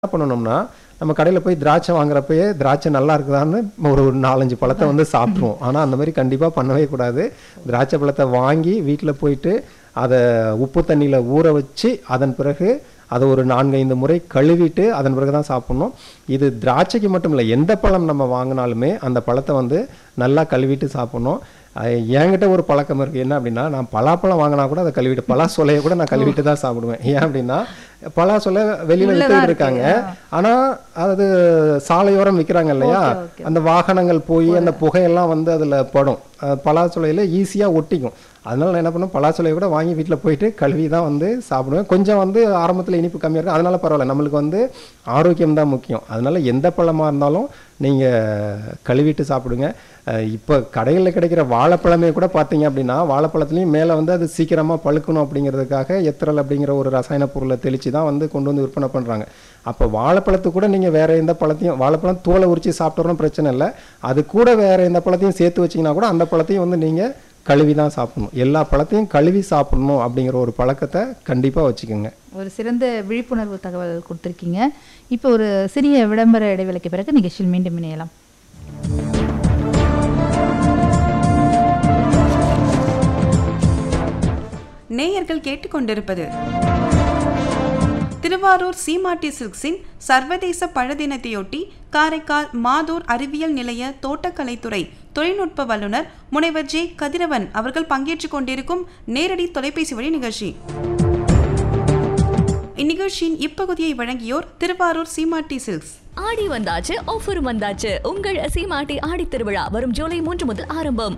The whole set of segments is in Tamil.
என்ன பண்ணணும்னா நம்ம கடையில் போய் திராட்சை வாங்குறப்பயே திராட்சை நல்லா இருக்குதான்னு ஒரு ஒரு நாலஞ்சு பழத்தை வந்து சாப்பிட்ருவோம் ஆனால் அந்த மாதிரி கண்டிப்பாக பண்ணவே கூடாது திராட்சை பழத்தை வாங்கி வீட்டில் போயிட்டு அதை உப்பு தண்ணியில் ஊற வச்சு அதன் பிறகு அதை ஒரு நான்கைந்து முறை கழுவிட்டு அதன் பிறகு தான் சாப்பிட்ணும் இது திராட்சைக்கு மட்டும் இல்லை எந்த பழம் நம்ம வாங்கினாலுமே அந்த பழத்தை வந்து நல்லா கழுவிட்டு சாப்பிட்ணும் அஹ் என்கிட்ட ஒரு பழக்கம் இருக்குது என்ன அப்படின்னா நான் பலாப்பழம் வாங்கினா கூட அதை கழுவிட்டு பலாசொலையை கூட நான் கழுவிட்டு தான் சாப்பிடுவேன் ஏன் அப்படின்னா பலாசொலை வெளியில் வித்துட்டு இருக்காங்க ஆனால் அது சாலையோரம் விற்கிறாங்க இல்லையா அந்த வாகனங்கள் போய் அந்த புகையெல்லாம் வந்து அதில் படும் அஹ் பலாசொலையில் ஈஸியாக ஒட்டிக்கும் அதனால நான் என்ன பண்ணுவேன் பலாசொலையை கூட வாங்கி வீட்டில் போயிட்டு கழுவி தான் வந்து சாப்பிடுவேன் கொஞ்சம் வந்து ஆரம்பத்தில் இனிப்பு கம்மியாக இருக்கும் அதனால பரவாயில்ல நம்மளுக்கு வந்து ஆரோக்கியம் தான் முக்கியம் அதனால எந்த பழமாக இருந்தாலும் நீங்கள் கழுவிட்டு சாப்பிடுங்க அஹ் இப்போ கடைகளில் கிடைக்கிற வாழைப்பழமே கூட பார்த்தீங்க அப்படின்னா வாழைப்பழத்துலேயும் மேலே வந்து அது சீக்கிரமாக பழுக்கணும் அப்படிங்கிறதுக்காக எத்திரல் அப்படிங்கிற ஒரு ரசாயன பொருளை தெளித்து தான் வந்து கொண்டு வந்து விற்பனை பண்ணுறாங்க அப்போ வாழைப்பழத்து கூட நீங்கள் வேறு எந்த பழத்தையும் வாழைப்பழம் தோலை உரித்து சாப்பிட்றோம் பிரச்சனை இல்லை அது கூட வேறு எந்த பழத்தையும் சேர்த்து வச்சிங்கன்னா கூட அந்த பழத்தையும் வந்து நீங்கள் கழுவி தான் சாப்பிடணும் எல்லா பழத்தையும் கழுவி சாப்பிடணும் அப்படிங்கிற ஒரு பழக்கத்தை கண்டிப்பாக வச்சுக்கோங்க ஒரு சிறந்த விழிப்புணர்வு தகவல் கொடுத்துருக்கீங்க இப்போ ஒரு சிறிய விளம்பர இடைவேளைக்கு பிறகு நிகழ்ச்சியில் மீண்டும் இணையலாம் நேயர்கள் கேட்டுக்கொண்டிருப்பது திருவாரூர் சீமாட்டி சில்க்ஸின் சர்வதேச பழதினத்தையொட்டி காரைக்கால் மாதூர் அறிவியல் நிலைய தோட்டக்கலைத்துறை தொழில்நுட்ப வல்லுநர் முனைவர் ஜே கதிரவன் அவர்கள் பங்கேற்றுக் கொண்டிருக்கும் நேரடி தொலைபேசி வழி நிகழ்ச்சி இந்நிகழ்ச்சியின் இப்பகுதியை வழங்கியோர் திருவாரூர் சீமாட்டி சில்க்ஸ் ஆடி வந்தாச்சு ஆஃபர் வந்தாச்சு உங்கள் சீமாட்டி ஆடி திருவிழா வரும் ஜூலை மூன்று முதல் ஆரம்பம்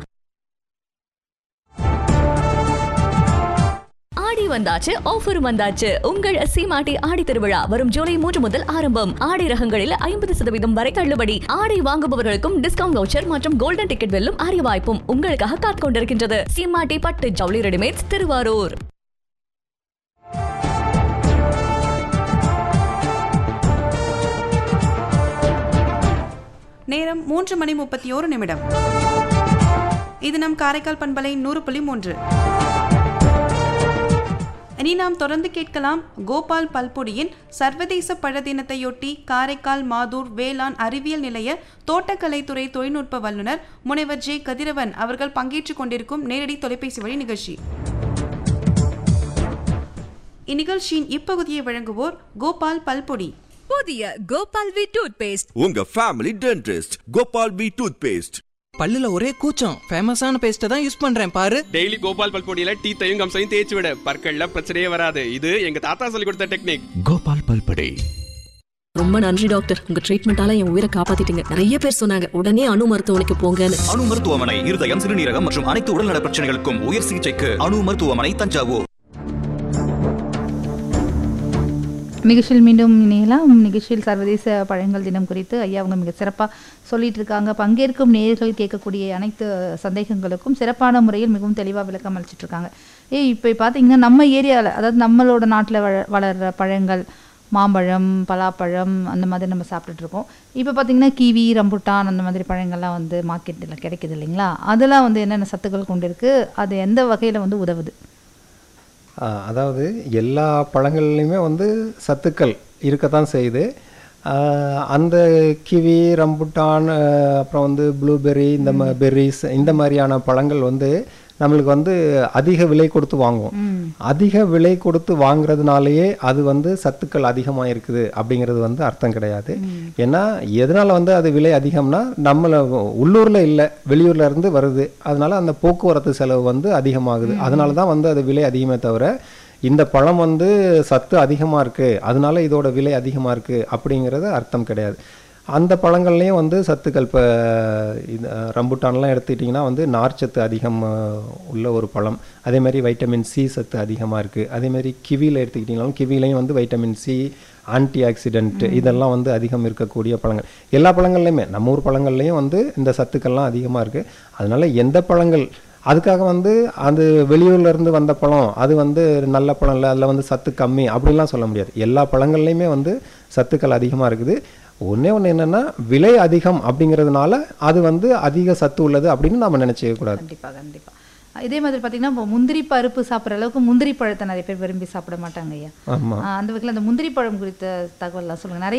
ஆடி வந்தாச்சு ஆஃபர் வந்தாச்சு உங்கள் சீமாட்டி ஆடி திருவிழா வரும் ஜூலை மூன்று முதல் ஆரம்பம் ஆடை ரகங்களில் ஐம்பது சதவீதம் வரை தள்ளுபடி ஆடை வாங்குபவர்களுக்கும் டிஸ்கவுண்ட் வவுச்சர் மற்றும் கோல்டன் டிக்கெட் வெல்லும் அரிய வாய்ப்பும் உங்களுக்காக காத்துக் கொண்டிருக்கின்றது சீமாட்டி பட்டு ஜவுளி ரெடிமேட்ஸ் திருவாரூர் நேரம் மூன்று மணி முப்பத்தி ஓரு நிமிடம் இது நம் காரைக்கால் பண்பலை நூறு புள்ளி மூன்று இனி நாம் தொடர்ந்து கேட்கலாம் கோபால் பல்பொடியின் சர்வதேச பழதினத்தையொட்டி காரைக்கால் மாதூர் வேளாண் அறிவியல் நிலைய தோட்டக்கலைத்துறை தொழில்நுட்ப வல்லுநர் முனைவர் ஜே கதிரவன் அவர்கள் பங்கேற்றுக் கொண்டிருக்கும் நேரடி தொலைபேசி வழி நிகழ்ச்சி இந்நிகழ்ச்சியின் இப்பகுதியை வழங்குவோர் கோபால் பல்பொடி புதிய கோபால் வி டூத் பேஸ்ட் உங்க family dentist Gopal P toothpaste பல்லுல ஒரே கூச்சம் ஃபேமஸான பேஸ்ட்டை தான் யூஸ் பண்றேன் பாரு டெய்லி கோபால் பல்பொடியில டீத்தையும் கம்சையும் தேய்ச்சி விட பற்கள்ல பிரச்சனையே வராது இது எங்க தாத்தா சொல்லி கொடுத்த டெக்னிக் கோபால் பல்படே ரொம்ப நன்றி டாக்டர் உங்க ட்ரீட்மெண்டால என் உயிரை காப்பாத்திட்டீங்க நிறைய பேர் சொன்னாங்க உடனே அணு மருத்துவமனைக்கு போங்கன்னு அணு மருத்துவமனை இருதயம் சிறுநீரகம் மற்றும் அனைத்து உடல்நல பிரச்சனைகளுக்கும் உயர் சிகிச்சைக்கு அணு மருத்துவமனை தஞ்சாவூர் நிகழ்ச்சியில் மீண்டும் இணையலாம் நிகழ்ச்சியில் சர்வதேச பழங்கள் தினம் குறித்து ஐயா அவங்க மிக சிறப்பாக சொல்லிட்டு இருக்காங்க பங்கேற்கும் நேயர்கள் கேட்கக்கூடிய அனைத்து சந்தேகங்களுக்கும் சிறப்பான முறையில் மிகவும் தெளிவாக விளக்கம் அளிச்சிட்டு இருக்காங்க ஏய் இப்போ பார்த்தீங்கன்னா நம்ம ஏரியாவில் அதாவது நம்மளோட நாட்டில் வள வளர்கிற பழங்கள் மாம்பழம் பலாப்பழம் அந்த மாதிரி நம்ம சாப்பிட்டுட்டு இருக்கோம் இப்போ பார்த்தீங்கன்னா கிவி ரம்புட்டான் அந்த மாதிரி பழங்கள்லாம் வந்து மார்க்கெட்டில் கிடைக்குது இல்லைங்களா அதெல்லாம் வந்து என்னென்ன சத்துக்கள் கொண்டு இருக்கு அது எந்த வகையில் வந்து உதவுது ஆ, அதாவது எல்லா பழங்கள்லையுமே வந்து சத்துக்கள் இருக்கத்தான் செய்யுது ஆ, அந்த கிவி ரம்புட்டான் ஆ, அப்புறம் வந்து ப்ளூபெர்ரி இந்த மா பெர்ரிஸ் இந்த மாதிரியான பழங்கள் வந்து நம்மளுக்கு வந்து அதிக விலை கொடுத்து வாங்குவோம் அதிக விலை கொடுத்து வாங்குறதுனாலயே அது வந்து சத்துக்கள் அதிகமாக இருக்குது அப்படிங்கிறது வந்து அர்த்தம் கிடையாது ஏன்னா எதனால வந்து அது விலை அதிகம்னா நம்மள உள்ளூர்ல இல்லை வெளியூர்ல இருந்து வருது அதனால அந்த போக்குவரத்து செலவு வந்து அதிகமாகுது அதனால தான் வந்து அது விலை அதிகமே தவிர இந்த பழம் வந்து சத்து அதிகமாக இருக்குது அதனால இதோட விலை அதிகமாக இருக்குது அப்படிங்கிறது அர்த்தம் கிடையாது அந்த பழங்கள்லேயும் வந்து சத்துக்கள் இப்போ இது அஹ், ரம்புட்டான்லாம் எடுத்துக்கிட்டிங்கன்னா வந்து நார்ச்சத்து அதிகம் அஹ், உள்ள ஒரு பழம் அதே மாதிரி வைட்டமின் சி சத்து அதிகமாக இருக்குது அதே மாதிரி கிவியில் எடுத்துக்கிட்டிங்கனாலும் கிவிலையும் வந்து வைட்டமின் சி ஆன்டி ஆக்சிடென்ட் இதெல்லாம் வந்து அதிகம் இருக்கக்கூடிய பழங்கள் எல்லா பழங்கள்லையுமே நம்ம ஊர் பழங்கள்லையும் வந்து இந்த சத்துக்கள்லாம் அதிகமாக இருக்குது அதனால எந்த பழங்கள் அதுக்காக வந்து அது வெளியூர்ல இருந்து வந்த பழம் அது வந்து நல்ல பழம் இல்லை அதில் வந்து சத்து கம்மி அப்படிலாம் சொல்ல முடியாது எல்லா பழங்கள்லையுமே வந்து சத்துக்கள் அதிகமாக இருக்குது ஒண்ணே ஒன்று என்னன்னா விலை அதிகம் அப்படிங்கிறதுனால அது வந்து அதிக சத்து உள்ளது அப்படின்னு நம்ம நினைச்சிக்க கூடாது கண்டிப்பா கண்டிப்பா இதே மாதிரி பார்த்தீங்கன்னா இப்போ முந்திரி பருப்பு சாப்பிட்ற அளவுக்கு முந்திரி பழத்தை நிறைய பேர் விரும்பி சாப்பிட மாட்டாங்க ஐயா ஆமா ஆஹ் அந்த வகையில் அந்த முந்திரி பழம் குறித்த தகவல்லாம் சொல்லுங்க நிறைய